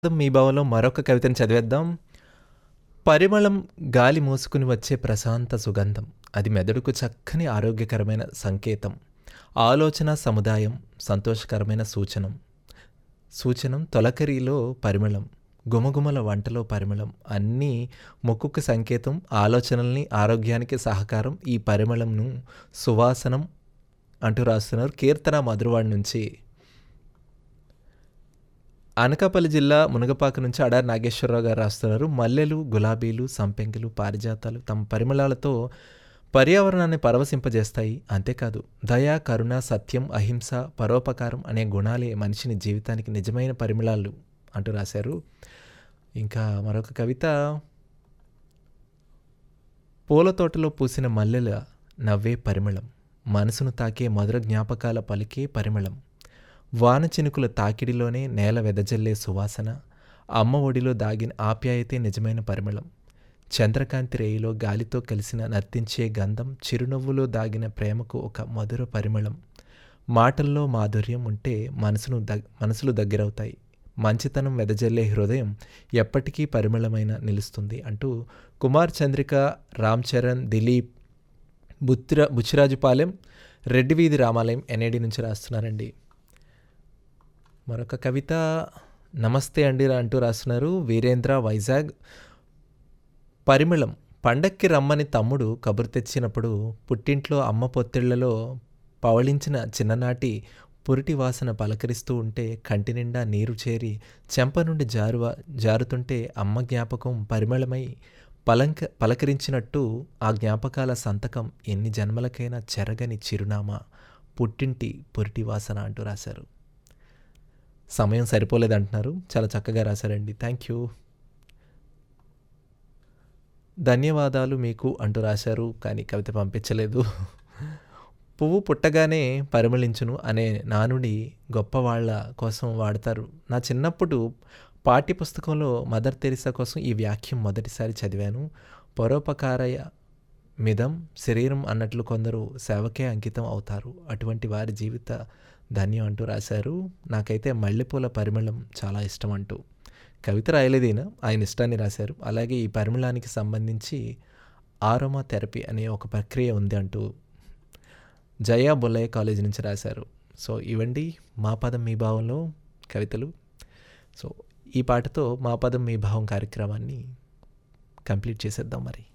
మీ భావంలో మరొక కవితను చదివేద్దాం పరిమళం గాలి మోసుకుని వచ్చే ప్రశాంత సుగంధం అది మెదడుకు చక్కని ఆరోగ్యకరమైన సంకేతం ఆలోచన సముదాయం సంతోషకరమైన సూచనం సూచనం తొలకరిలో పరిమళం గుమగుమల వంటలో పరిమళం అన్నీ మొక్కుకు సంకేతం ఆలోచనల్ని ఆరోగ్యానికి సహకారం ఈ పరిమళంను సువాసనం అంటూ రాస్తున్నారు కీర్తన మధురవాడి నుంచి అనకాపల్లి జిల్లా మునగపాక నుంచి అడారి నాగేశ్వరరావు గారు రాస్తున్నారు మల్లెలు గులాబీలు సంపెంగలు పారిజాతాలు తమ పరిమళాలతో పర్యావరణాన్ని పరవశింపజేస్తాయి అంతేకాదు దయ కరుణ సత్యం అహింస పరోపకారం అనే గుణాలే మనిషిని జీవితానికి నిజమైన పరిమళాలు అంటూ రాశారు ఇంకా మరొక కవిత పూల తోటలో పూసిన మల్లెల నవ్వే పరిమళం మనసును తాకే మధుర జ్ఞాపకాల పలికే పరిమళం వాన చినుకుల తాకిడిలోనే నేల వెదజల్లే సువాసన అమ్మ ఒడిలో దాగిన ఆప్యాయతే నిజమైన పరిమళం చంద్రకాంతి రేయిలో గాలితో కలిసిన నర్తించే గంధం చిరునవ్వులో దాగిన ప్రేమకు ఒక మధుర పరిమళం మాటల్లో మాధుర్యం ఉంటే మనసును దగ్ మనసులు దగ్గరవుతాయి మంచితనం వెదజల్లే హృదయం ఎప్పటికీ పరిమళమైన నిలుస్తుంది అంటూ కుమార్ చంద్రిక రామ్ చరణ్ దిలీప్ బుత్ర బుచ్చిరాజుపాలెం రెడ్డి వీధి రామాలయం ఎన్ఏడి నుంచి రాస్తున్నారండి మరొక కవిత నమస్తే అండి అంటూ రాస్తున్నారు వీరేంద్ర వైజాగ్ పరిమళం పండక్కి రమ్మని తమ్ముడు కబురు తెచ్చినప్పుడు పుట్టింట్లో అమ్మ పొత్తిళ్లలో పవళించిన చిన్ననాటి పురిటి వాసన పలకరిస్తూ ఉంటే కంటి నిండా నీరు చేరి చెంప నుండి జారువ జారుతుంటే అమ్మ జ్ఞాపకం పరిమళమై పలంక పలకరించినట్టు ఆ జ్ఞాపకాల సంతకం ఎన్ని జన్మలకైనా చెరగని చిరునామా పుట్టింటి పురిటి వాసన అంటూ రాశారు సమయం సరిపోలేదంటున్నారు చాలా చక్కగా రాశారండి థ్యాంక్ యూ ధన్యవాదాలు మీకు అంటూ రాశారు కానీ కవిత పంపించలేదు పువ్వు పుట్టగానే పరిమళించును అనే నానుడి గొప్పవాళ్ళ కోసం వాడతారు నా చిన్నప్పుడు పాఠ్య పుస్తకంలో మదర్ తెరిసా కోసం ఈ వ్యాఖ్యం మొదటిసారి చదివాను పరోపకారయ మిదం శరీరం అన్నట్లు కొందరు సేవకే అంకితం అవుతారు అటువంటి వారి జీవిత ధన్యం అంటూ రాశారు నాకైతే మల్లెపూల పరిమళం చాలా ఇష్టం అంటూ కవిత రాయలేదైనా ఆయన ఇష్టాన్ని రాశారు అలాగే ఈ పరిమళానికి సంబంధించి ఆరోమా థెరపీ అనే ఒక ప్రక్రియ ఉంది అంటూ జయా బొల్లయ్య కాలేజ్ నుంచి రాశారు సో ఇవండి మా పదం మీ భావంలో కవితలు సో ఈ పాటతో మా పదం మీ భావం కార్యక్రమాన్ని కంప్లీట్ చేసేద్దాం మరి